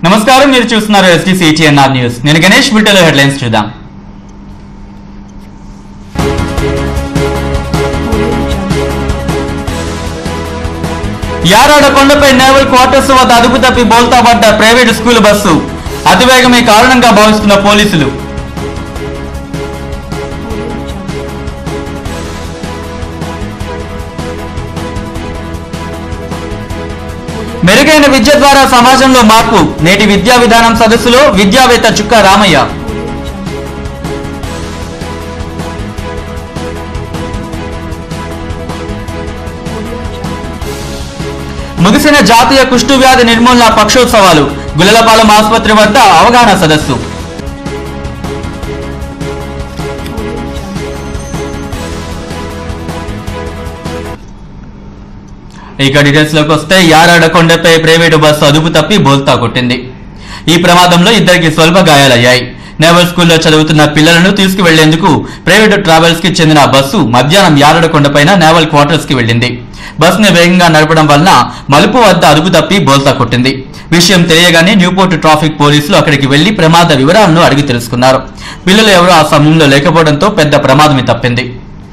నమస్కారం మీరు చూస్తున్నారు ఎస్టీసీటీఎన్ఆర్ న్యూస్ నేను గణేష్ బిల్టలో హెడ్లైన్స్ చూద్దాం యారాడ కొండపై నేవల్ క్వార్టర్స్ వద్ద అదుపు తప్పి బోల్తా పడ్డ ప్రైవేట్ స్కూల్ బస్సు అతివేగమే కారణంగా భావిస్తున్న పోలీసులు మెరుగైన విద్య ద్వారా సమాజంలో మార్పు నేటి విద్యా విధానం సదస్సులో విద్యావేత్త చుక్క రామయ్య ముగిసిన జాతీయ కుష్టు వ్యాధి నిర్మూలన పక్షోత్సవాలు గుల్లలపాలెం ఆసుపత్రి వద్ద అవగాహన సదస్సు ఇక డీటెయిల్స్ లోకి వస్తే యారాడ కొండపై ప్రైవేటు బస్సు అదుపు తప్పి బోల్తా కొట్టింది ఈ ప్రమాదంలో ఇద్దరికి స్వల్ప గాయాలయ్యాయి నేవల్ స్కూల్లో చదువుతున్న పిల్లలను తీసుకువెళ్లేందుకు ప్రైవేటు ట్రావెల్స్ కి చెందిన బస్సు మధ్యాహ్నం యారడ కొండపైన నేవల్ క్వార్టర్స్ కి వెళ్లింది బస్సును వేగంగా నడపడం వలన మలుపు వద్ద అదుపు తప్పి బోల్తా కొట్టింది విషయం తెలియగానే న్యూపోర్ట్ ట్రాఫిక్ పోలీసులు అక్కడికి వెళ్లి ప్రమాద వివరాలను అడిగి తెలుసుకున్నారు పిల్లలు ఎవరూ ఆ సమయంలో లేకపోవడంతో పెద్ద ప్రమాదమే తప్పింది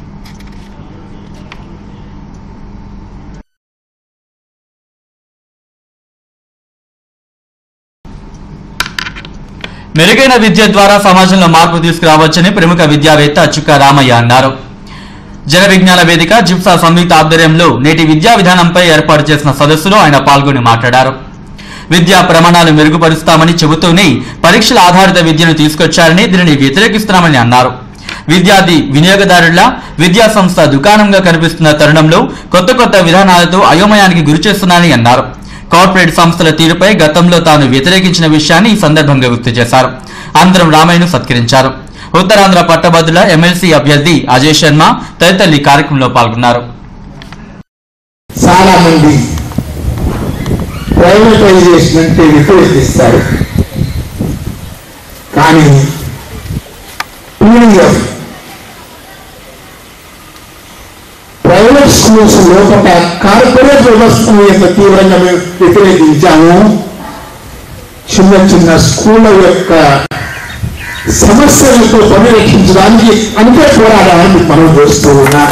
మెరుగైన విద్య ద్వారా సమాజంలో మార్పు తీసుకురావచ్చని ప్రముఖ విద్యావేత్త చుక్క రామయ్య అన్నారు జన విజ్ఞాన వేదిక జిప్సా సంయుక్త ఆధ్వర్యంలో నేటి విద్యా విధానంపై ఏర్పాటు చేసిన సదస్సులో ఆయన పాల్గొని మాట్లాడారు విద్యా ప్రమాణాలు మెరుగుపరుస్తామని చెబుతూనే పరీక్షల ఆధారిత విద్యను తీసుకొచ్చారని దీనిని వ్యతిరేకిస్తున్నామని అన్నారు విద్యార్థి వినియోగదారుల విద్యా సంస్థ దుకాణంగా కనిపిస్తున్న తరుణంలో కొత్త కొత్త విధానాలతో అయోమయానికి గురి చేస్తున్నారని అన్నారు కార్పొరేట్ సంస్థల తీరుపై గతంలో తాను వ్యతిరేకించిన విషయాన్ని ఈ సందర్భంగా గుర్తు చేశారు అనంతరం రామయ్యను సత్కరించారు ఉత్తరాంధ్ర పట్టభద్రుల ఎమ్మెల్సీ అభ్యర్థి అజయ్ శర్మ తదితరులు ఈ కార్యక్రమంలో పాల్గొన్నారు చాలా మంది ప్రైవేటైజేషన్ అంటే వ్యతిరేకిస్తారు కానీ పీడిఎఫ్ ప్రైవేట్ స్కూల్స్ లోపల కార్పొరేట్ వ్యవస్థ యొక్క తీవ్రంగా మేము వ్యతిరేకించాము చిన్న చిన్న స్కూళ్ళ యొక్క సమస్యలతో పరిరక్షించడానికి అంతే పోరాడాలని మనం చేస్తూ ఉన్నా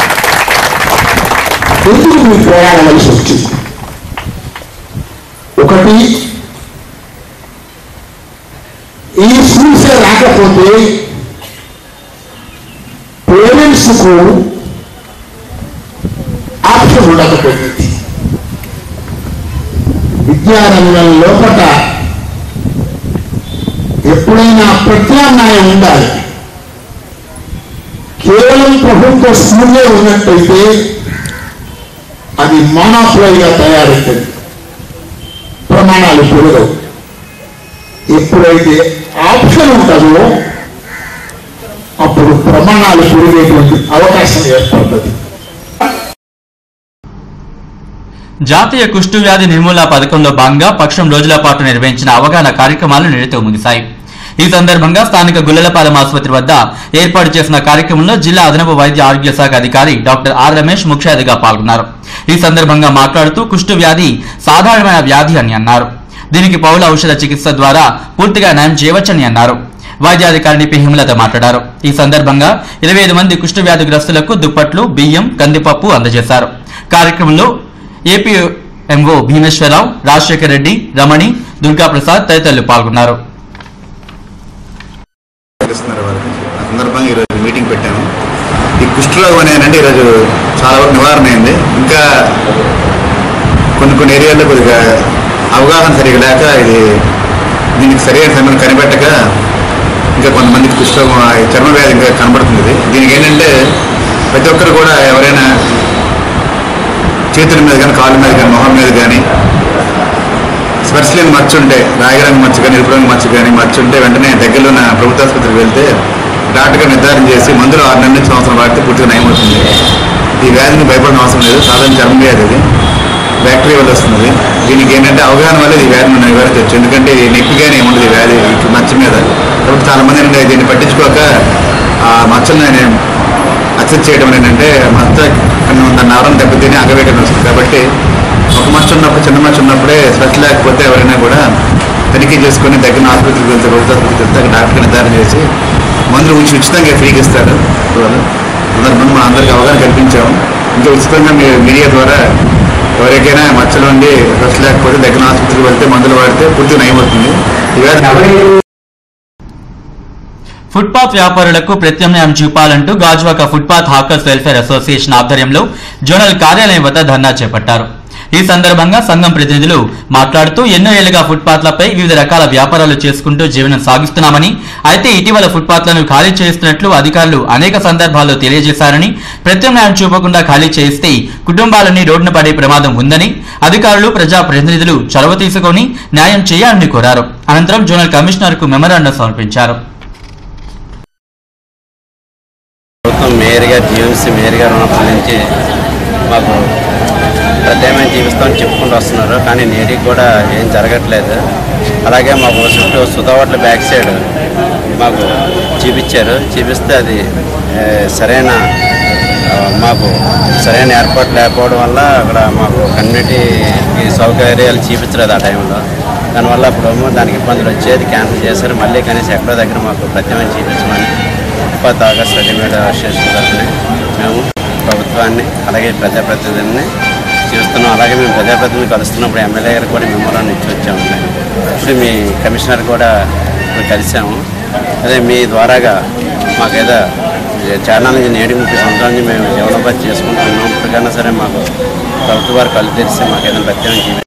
ఎందుకు మీరు పోరాడవలసి వచ్చింది ఒకటి ఈ స్కూల్సే రాకపోతే పేరెంట్స్ కు ఆప్షన్ ఉండకపోయింది విద్యారంగం లోపల ఎప్పుడైనా ప్రత్యామ్నాయం ఉండాలి కేవలం ప్రభుత్వ స్కూల్లే ఉన్నట్టయితే అది మోనాప్లైగా తయారైతుంది ప్రమాణాలు పెరగవు ఎప్పుడైతే ఆప్షన్ ఉంటుందో అప్పుడు ప్రమాణాలు పెరిగేటువంటి అవకాశం ఏర్పడుతుంది జాతీయ కుష్టు వ్యాధి నిర్మూలన పథకంలో భాగంగా పక్షం రోజుల పాటు నిర్వహించిన అవగాహన కార్యక్రమాలు నేటితో ముగిశాయి ఈ సందర్భంగా స్థానిక గుల్లలపాలెం ఆసుపత్రి వద్ద ఏర్పాటు చేసిన కార్యక్రమంలో జిల్లా అదనపు వైద్య ఆరోగ్య శాఖ అధికారి డాక్టర్ ఆర్ రమేష్ ముఖ్య అతిథిగా పాల్గొన్నారు ఈ సందర్భంగా మాట్లాడుతూ కుష్టు వ్యాధి సాధారణమైన వ్యాధి అని అన్నారు దీనికి పౌల ఔషధ చికిత్స ద్వారా పూర్తిగా నయం చేయవచ్చని అన్నారు వైద్యాధికారిని పి హిమలత మాట్లాడారు ఈ సందర్భంగా ఇరవై ఐదు మంది కుష్టు వ్యాధిగ్రస్తులకు దుప్పట్లు బియ్యం కందిపప్పు అందజేశారు కార్యక్రమంలో ఏపీ ఎంఓ భీమేశ్వరరావు రాజశేఖర్ రెడ్డి రమణి దుర్గాప్రసాద్ తదితరులు పాల్గొన్నారు ఇస్తున్నారు వాళ్ళకి ఆ సందర్భంగా ఈరోజు మీటింగ్ పెట్టాను ఈ కుష్ఠరోగం అనేనంటే ఈరోజు చాలా వరకు నివారణ అయింది ఇంకా కొన్ని కొన్ని ఏరియాల్లో కొద్దిగా అవగాహన సరిగా లేక ఇది దీనికి సరైన సమయం కనిపెట్టక ఇంకా కొంతమందికి కుష్ఠరోగం ఆ చర్మ వ్యాధి ఇంకా కనబడుతుంది ఇది. దీనికి ఏంటంటే ప్రతి ఒక్కరు కూడా ఎవరైనా చేతుల మీద కానీ కాళ్ళ మీద కానీ మొహం మీద కానీ స్పర్శ లేని మచ్చ ఉంటే రాయడానికి మచ్చ కానీ ఎరుపు రంగు మచ్చ కానీ మచ్చ ఉంటే వెంటనే దగ్గరలో ఉన్న ప్రభుత్వ ఆసుపత్రికి వెళ్తే డాక్టర్ గారు నిర్ధారణ చేసి మందులు ఆరు నెలల నుంచి సంవత్సరం వాడితే పూర్తిగా నయమవుతుంది ఈ వ్యాధిని భయపడిన అవసరం లేదు సాధారణ చర్మ వ్యాధి ఇది బ్యాక్టీరియా వల్ల వస్తుంది దీనికి ఏంటంటే అవగాహన వల్ల ఈ వ్యాధిని మనం నివారించవచ్చు ఎందుకంటే ఇది నొప్పిగానే ఉండదు ఈ వ్యాధి ఈ మచ్చ మీద కాబట్టి చాలా మంది ఏంటంటే దీన్ని పట్టించుకోక ఆ మచ్చలను ఆయన అక్సెప్ట్ చేయడం ఏంటంటే మచ్చ ఉన్న నరం దెబ్బతిని అగవేయడం వస్తుంది కాబట్టి ఒక మచ్చ ఉన్నప్పుడు చిన్న మచ్చ ఉన్నప్పుడే స్వచ్ఛ లేకపోతే ఎవరైనా కూడా తనిఖీ చేసుకొని దగ్గర ఆసుపత్రికి వెళ్తే ప్రభుత్వ ఆసుపత్రికి వెళ్తే అక్కడ డాక్టర్ నిర్ధారణ చేసి మందులు ఉచి ఉచితంగా ఫ్రీగా ఇస్తారు వాళ్ళు సందర్భంగా మన అందరికీ అవగాహన కల్పించాము ఇంకా ఉచితంగా మీ మీడియా ద్వారా ఎవరికైనా మచ్చలు ఉండి రెస్ట్ లేకపోతే దగ్గర ఆసుపత్రికి వెళ్తే మందులు వాడితే పూర్తిగా నయమవుతుంది ఇవాళ ఫుట్పాత్ వ్యాపారులకు ప్రత్యామ్నాయం చూపాలంటూ Gajuwaka footpath hawkers welfare association ఆధ్వర్యంలో జోనల్ కార్యాలయం వద్ద ధర్నా చేపట్టారు ఈ సందర్భంగా సంఘం ప్రతినిధులు మాట్లాడుతూ ఎన్నో ఏళ్లుగా ఫుట్పాత్లపై వివిధ రకాల వ్యాపారాలు చేసుకుంటూ జీవనం సాగిస్తున్నామని అయితే ఇటీవల ఫుట్పాత్లను ఖాళీ చేస్తున్నట్లు అధికారులు అనేక సందర్భాల్లో తెలియజేశారని ప్రత్యామ్నాయం చూపకుండా ఖాళీ చేస్తే కుటుంబాలన్నీ రోడ్డున పడే ప్రమాదం ఉందని అధికారులు ప్రజా ప్రతినిధులు చొరవ తీసుకొని న్యాయం చేయాలని కోరారు అనంతరం జోనల్ కమిషనర్ కు మెమరాండం సమర్పించారు ప్రభుత్వం మేయర్గా జీఎంసీ మేయర్గా ఉన్నప్పటి నుంచి మాకు ప్రత్యేకమైన జీవిస్తామని చెప్పుకుంటూ వస్తున్నారు కానీ నేటికి కూడా ఏం జరగట్లేదు అలాగే మాకు చుట్టూ సుధావట్ల బ్యాక్ సైడ్ మాకు చూపించారు చూపిస్తే అది ఏ, సరైన ఆ, మాకు సరైన ఏర్పాటు లేకపోవడం వల్ల అక్కడ మాకు కమ్యూనిటీకి సౌకర్యాలు చూపించలేదు ఆ టైంలో దానివల్ల ఇప్పుడు దానికి ఇబ్బందులు వచ్చేది క్యాన్సిల్ చేశారు మళ్ళీ కనీసం ఎక్కడో దగ్గర మాకు ప్రత్యేకమైన చూపించమని ఫుట్పాత్ ఆగస్ట్ రెడీమేడ్ అసోసియేషన్ తరఫున మేము ప్రభుత్వాన్ని అలాగే ప్రజాప్రతినిధుల్ని చూస్తున్నాం అలాగే మేము ప్రజాప్రతినిధులు కలుస్తున్నప్పుడు ఎమ్మెల్యే గారు కూడా మెమోరాన్ని ఇచ్చి వచ్చాము ఇప్పుడు మీ కమిషనర్ కూడా ఇప్పుడు కలిసాము అదే మీ ద్వారాగా మాకేదో చాలా నుంచి నేటి ముప్పై సంవత్సరాల నుంచి మేము డెవలప్ చేసుకుంటున్నాం ఇప్పటికైనా సరే మాకు ప్రభుత్వ వారు కళ్ళు తెరిస్తే మాకు ఏదైనా ప్రత్యేకం చూపించారు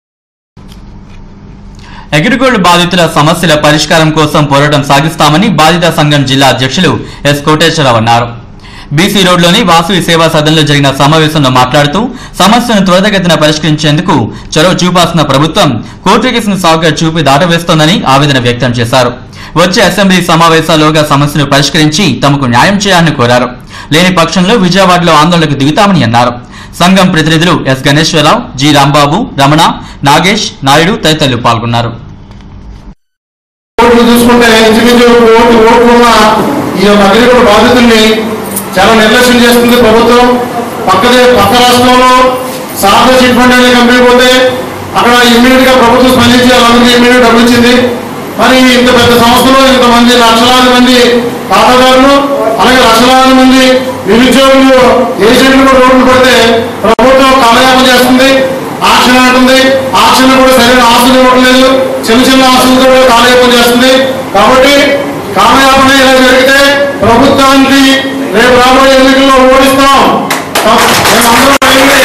అగ్రిగోల్డ్ బాధితుల సమస్యల పరిష్కారం కోసం పోరాటం సాగిస్తామని బాధిత సంఘం జిల్లా అధ్యక్షులు ఎస్ కోటేశ్వరరావు అన్నారు బీసీ రోడ్లోని వాసవి సేవా సదన్లో జరిగిన సమావేశంలో మాట్లాడుతూ సమస్యను త్వరితగతిన పరిష్కరించేందుకు చొరవ చూపాల్సిన ప్రభుత్వం కోర్టు కేసును సాగుగా చూపి దాటవేస్తోందని ఆవేదన వ్యక్తం చేశారు వచ్చే అసెంబ్లీ సమావేశాల్లోగా సమస్యను పరిష్కరించి తమకు న్యాయం చేయాలని కోరారు లేని పక్షంలో విజయవాడలో ఆందోళనకు దిగుతామని అన్నారు సంఘం ప్రతినిధులు ఎస్ గణేశ్వరరావు జి రాంబాబు రమణ నాగేష్ నాయుడు తదితరులు పాల్గొన్నారు ఓట్లు చూసుకుంటే ఇంచుమించు ఓట్లు ఓట్లు ఉన్న ఈ యొక్క అగ్రిగోల్డ్ బాధితుల్ని చాలా నిర్లక్ష్యం చేస్తుంది ప్రభుత్వం పక్కదే పక్క రాష్ట్రంలో సారథ చిట్ ఫండ్ అనే కంపెనీ పోతే అక్కడ ఇమ్మీడియట్ గా ప్రభుత్వం స్పందించి వాళ్ళందరికీ ఇమ్మీడియట్ డబ్బులు ఇచ్చింది మరి ఇంత పెద్ద సంస్థలో ఇంతమంది లక్షలాది మంది ఖాతాదారులు అలాగే లక్షలాది మంది నిరుద్యోగులు ఏజెంట్లు కూడా రోడ్లు పడితే ప్రభుత్వం కాలయాపన చేస్తుంది ఆక్షన్ అంటుంది ఆక్షన్ కూడా సరైన ఆస్తులు ఇవ్వట్లేదు చిన్న చిన్న ఆస్తులతో కూడా కాలయాపన చేస్తుంది కాబట్టి కాలయాపన ఇలా జరిగితే ప్రభుత్వానికి రేపు రాబోయే ఎన్నికల్లో ఓడిస్తాం మేమందరం కలిసి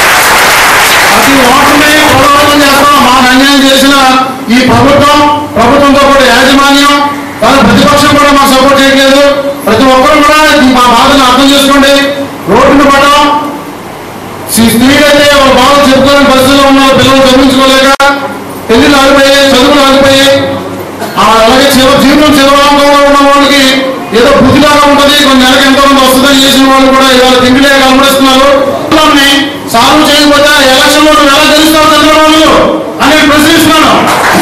ప్రతి ఓటుని పోరాటం చేస్తాం మాకు అన్యాయం చేసిన ఈ ప్రభుత్వం ప్రభుత్వంతో కూడా యాజమాన్యం కానీ ప్రతిపక్షం కూడా మాకు సపోర్ట్ చేయట్లేదు ప్రతి ఒక్కరు కూడా ఈ మా బాధను అర్థం చేసుకోండి రోడ్డును పడడం స్త్రీలైతే వాళ్ళ బాధలు చెప్పుకోలేని పరిస్థితిలో ఉన్న పిల్లలు చదివించుకోలేక పెళ్లిళ్ళు ఆగిపోయాయి చదువులు ఆగిపోయాయి ఆ అలాగే చివ జీవనం చివరాంతంలో ఉన్న వాళ్ళకి ఏదో బుద్ధిలాగా ఉంటుంది కొన్ని నెలకి ఎంతో మంది వస్తుందని చేసిన వాళ్ళు కూడా ఇవాళ తిండిలే కనబడిస్తున్నారు వాళ్ళని సాల్వ్ చేయకపోతే ఎలక్షన్ లో నువ్వు ఎలా గెలుస్తావు చంద్రబాబు అని నేను ప్రశ్నిస్తున్నాను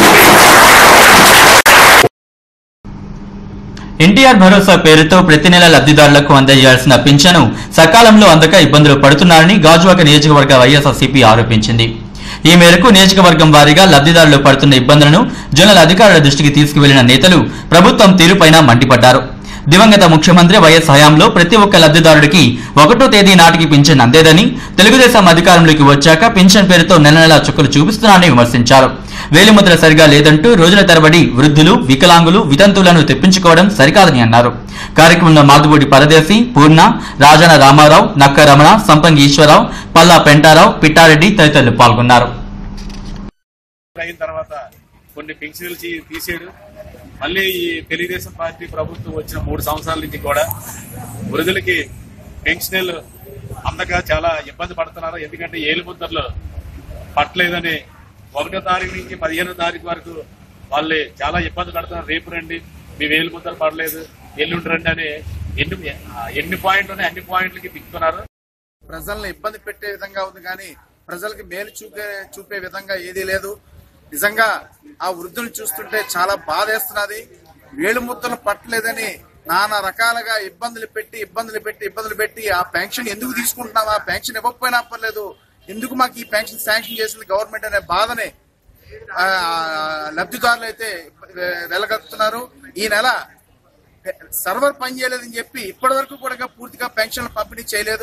ఎన్టీఆర్ భరోసా పేరుతో ప్రతి నెల లబ్ధిదారులకు అందజేయాల్సిన పింఛను సకాలంలో అందక ఇబ్బందులు పడుతున్నారని గాజువాక నియోజకవర్గ వైఎస్ఆర్సీపీ ఆరోపించింది ఈ మేరకు నియోజకవర్గం వారీగా లబ్ధిదారులు పడుతున్న ఇబ్బందులను జోనల్ అధికారుల దృష్టికి తీసుకువెళ్లిన నేతలు ప్రభుత్వం తీరుపైన మండిపడ్డారు దివంగత ముఖ్యమంత్రి వైఎస్ హయాంలో ప్రతి ఒక్క లబ్ధిదారుడికి ఒకటో తేదీ నాటికి పింఛన్ అందేదని తెలుగుదేశం అధికారంలోకి వచ్చాక పింఛన్ పేరుతో నెల నెలా చుక్కలు చూపిస్తున్నారని విమర్శించారు వేలిముద్ర సరిగా లేదంటూ రోజుల తరబడి వృద్ధులు వికలాంగులు వితంతువులను తెప్పించుకోవడం సరికాదని అన్నారు కార్యక్రమంలో మాధుబూడి పరదేశి పూర్ణ రాజన రామారావు నక్క రమణ సంపంగి ఈశ్వరరావు పల్లా పెంటారావు పిట్టారెడ్డి తదితరులు పాల్గొన్నారు అయిన తర్వాత కొన్ని పెన్షన్లు తీ- తీసేయడు మళ్ళీ ఈ తెలుగుదేశం పార్టీ ప్రభుత్వం వచ్చిన మూడు సంవత్సరాల నుంచి కూడా వృద్ధులకి పెన్షన్లు అందక చాలా ఇబ్బంది పడుతున్నారు ఎందుకంటే ఏలు ముద్దర్లు పట్టలేదని ఒకటో తారీఖు నుంచి పదిహేనో తారీఖు వరకు వాళ్ళు చాలా ఇబ్బంది పడుతున్నారు రేపు రండి మీ వేలు ముద్దలు పడలేదు ఎల్లుండి రండి అని ఎన్ని ఆ, ఎన్ని పాయింట్లు ఉన్నాయి అన్ని పాయింట్లకి తిప్పుతున్నారు ప్రజల్ని ఇబ్బంది పెట్టే విధంగా ఉంది కానీ ప్రజలకి మేలు చూపే చూపే విధంగా ఏదీ లేదు నిజంగా ఆ వృద్ధులు చూస్తుంటే చాలా బాధేస్తున్నది వేలు ముద్దలు పట్టలేదని నానా రకాలుగా ఇబ్బందులు పెట్టి ఇబ్బందులు పెట్టి ఇబ్బందులు పెట్టి ఆ పెన్షన్ ఎందుకు తీసుకుంటున్నావా పెన్షన్ ఇవ్వకపోయినా పర్లేదు ఎందుకు మాకు ఈ పెన్షన్ శాంక్షన్ చేసింది గవర్నమెంట్ అనే బాధని ఆ, లబ్ధిదారులు అయితే వెళ్ళగలుగుతున్నారు ఈ నెల సర్వర్ పని చేయలేదని చెప్పి ఇప్పటి వరకు కూడా పూర్తిగా పెన్షన్లు పంపిణీ చేయలేదు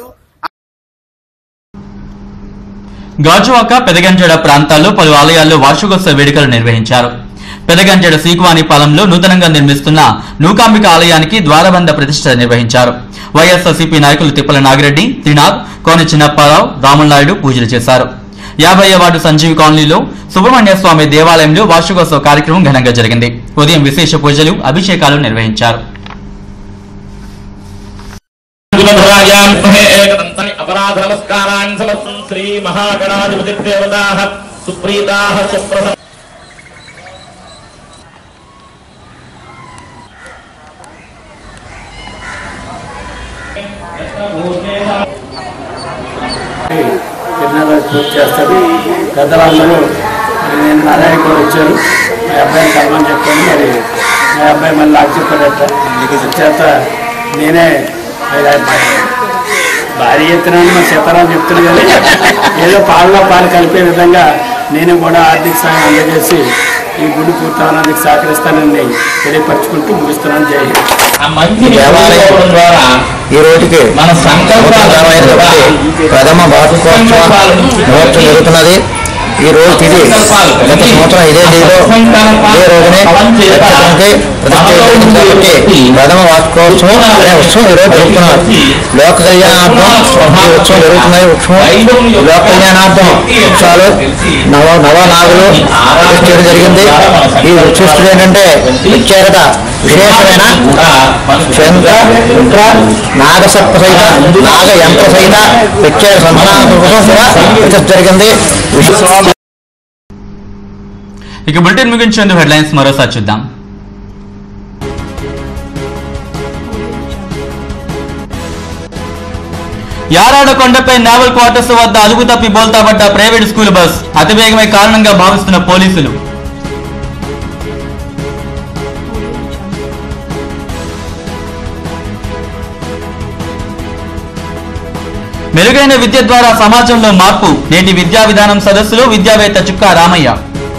గాజువాక పెదగంజడ ప్రాంతాల్లో పలు ఆలయాల్లో వార్షికోత్సవ వేడుకలు నిర్వహించారు పెదగంజడ సీకువాని పాలెంలో నూతనంగా నిర్మిస్తున్న నూకాంబిక ఆలయానికి ద్వారబంధ ప్రతిష్ట నిర్వహించారు వైఎస్ఆర్సీపీ నాయకులు తిప్పల నాగిరెడ్డి త్రినాథ్ కోన చిన్నప్పారావు రాములనాయుడు పూజలు చేశారు యాభై వార్డు సంజీవి కాలనీలో సుబ్రహ్మణ్య స్వామి దేవాలయంలో వార్షికోత్సవ కార్యక్రమం ఘనంగా జరిగింది ఉదయం విశేష పూజలు అభిషేకాలు నిర్వహించారు अपराध नमस्कारान् समस्तम् श्री महागणाधिपतिदेवताः सुप्रीताः सुप्रसन्न తిరునాళ్ళు పూర్తి చేస్తారు పెద్దవాళ్ళలో మరి నేను నారాయణ కూడా వచ్చారు మా అబ్బాయిని కలమని చెప్పాను మరి మా అబ్బాయి మళ్ళీ నాకు చెప్పాడట చేత నేనే మరి ఆ భా- భారీ ఎత్తున మా సీతారాం చెప్తున్నాను కానీ ఏదో పాలలో పాలు కలిపే విధంగా నేను కూడా ఆర్థిక సాయం అందజేసి ఈ గుడి పూర్తవడానికి సహకరిస్తానని తెలియపరచుకుంటూ ముగిస్తున్నాను జై హింద్ ఆ మంచి దేవాలయం ద్వారా ఈ రోజుకి మన సంకల్పాలు ప్రథమ వార్షికోత్సవ మహోత్సవం జరుగుతున్నది ఈ రోజు తిది గత సంవత్సరం ఇదే తేదీలో ఇదే రోజునే నక్షత్రానికి ప్రతిష్ఠ చేయబడింది కాబట్టి ప్రథమ వార్షికోత్సవం అనే ఉత్సవం ఈ రోజు జరుగుతున్నారు లోక కళ్యాణార్థం ఈ ఉత్సవం జరుగుతున్నాయి ఉత్సవం లోక కళ్యాణార్థం ఉత్సవాలు నవ నవనాగులు ప్రతిష్ఠ చేయడం జరిగింది ఈ ఉత్సవం ఏంటంటే ప్రత్యేకత విశేషమైన శంఖ రుద్ర నాగసర్ప సహిత నాగ యంత్ర సహిత ప్రత్యేక సంతాన కోసం కూడా ప్రతిష్ఠ జరిగింది విశ్వ ఇక బులెటిన్ ముగించేందుకు హెడ్లైన్స్ మరోసారి చూద్దాం యారాడ కొండపై నావల్ క్వార్టర్స్ వద్ద అదుపు తప్పి బోల్తా పడ్డ ప్రైవేట్ స్కూల్ బస్ అతివేగమే కారణంగా భావిస్తున్న పోలీసులు మెరుగైన విద్య ద్వారా సమాజంలో మార్పు నేటి విద్యా విధానం సదస్సులో విద్యావేత్త చుక్కా రామయ్య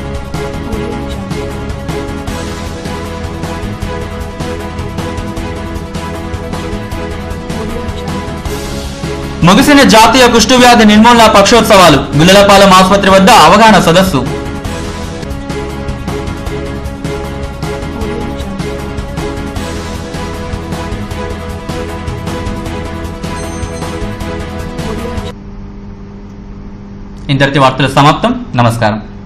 ముగిసిన జాతీయ కుష్ఠవ్యాధి నిర్మూలన పక్షోత్సవాలు గుల్లలపాలెం ఆసుపత్రి వద్ద అవగాహన సదస్సు ఇంతటి వార్తలు సమాప్తం నమస్కారం